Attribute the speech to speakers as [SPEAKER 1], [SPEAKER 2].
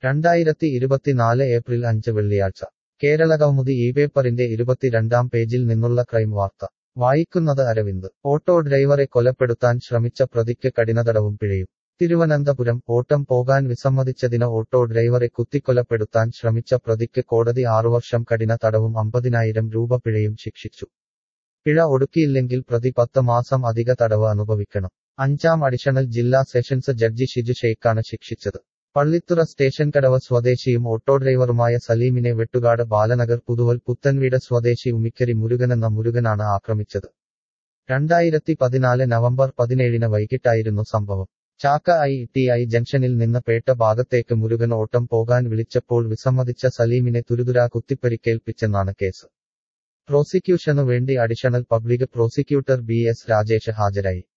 [SPEAKER 1] രണ്ടായിരത്തി ഇരുപത്തിനാല് ഏപ്രിൽ അഞ്ച് വെള്ളിയാഴ്ച കേരളകൗമുദി ഈ പേപ്പറിന്റെ ഇരുപത്തിരണ്ടാം പേജിൽ നിന്നുള്ള ക്രൈം വാർത്ത വായിക്കുന്നത് അരവിന്ദ് ഓട്ടോ ഡ്രൈവറെ കൊലപ്പെടുത്താൻ ശ്രമിച്ച പ്രതിക്ക് കഠിനതടവും പിഴയും തിരുവനന്തപുരം ഓട്ടം പോകാൻ വിസമ്മതിച്ചതിന് ഓട്ടോ ഡ്രൈവറെ കുത്തിക്കൊലപ്പെടുത്താൻ ശ്രമിച്ച പ്രതിക്ക് കോടതി ആറുവർഷം കഠിന തടവും അമ്പതിനായിരം രൂപ പിഴയും ശിക്ഷിച്ചു പിഴ ഒടുക്കിയില്ലെങ്കിൽ പ്രതി പത്ത് മാസം അധിക തടവ് അനുഭവിക്കണം അഞ്ചാം അഡീഷണൽ ജില്ലാ സെഷൻസ് ജഡ്ജി ഷിജു ഷെയ്ഖാണ് ശിക്ഷിച്ചത് പള്ളിത്തുറ സ്റ്റേഷൻ കടവ് സ്വദേശിയും ഓട്ടോ ഡ്രൈവറുമായ സലീമിനെ വെട്ടുകാട് ബാലനഗർ പുതുവൽ പുത്തൻവീട് സ്വദേശി ഉമിക്കരി മുരുകനെന്ന മുരുകനാണ് ആക്രമിച്ചത് രണ്ടായിരത്തി പതിനാല് നവംബർ പതിനേഴിന് വൈകിട്ടായിരുന്നു സംഭവം ചാക്ക ഐ ടി ഐ ജംഗ്ഷനിൽ നിന്ന് പേട്ട ഭാഗത്തേക്ക് മുരുകൻ ഓട്ടം പോകാൻ വിളിച്ചപ്പോൾ വിസമ്മതിച്ച സലീമിനെ തുരുതുരാ കുത്തിപ്പരിക്കേൽപ്പിച്ചെന്നാണ് കേസ് പ്രോസിക്യൂഷനു വേണ്ടി additional public prosecutor B S Rajesh ഹാജരായി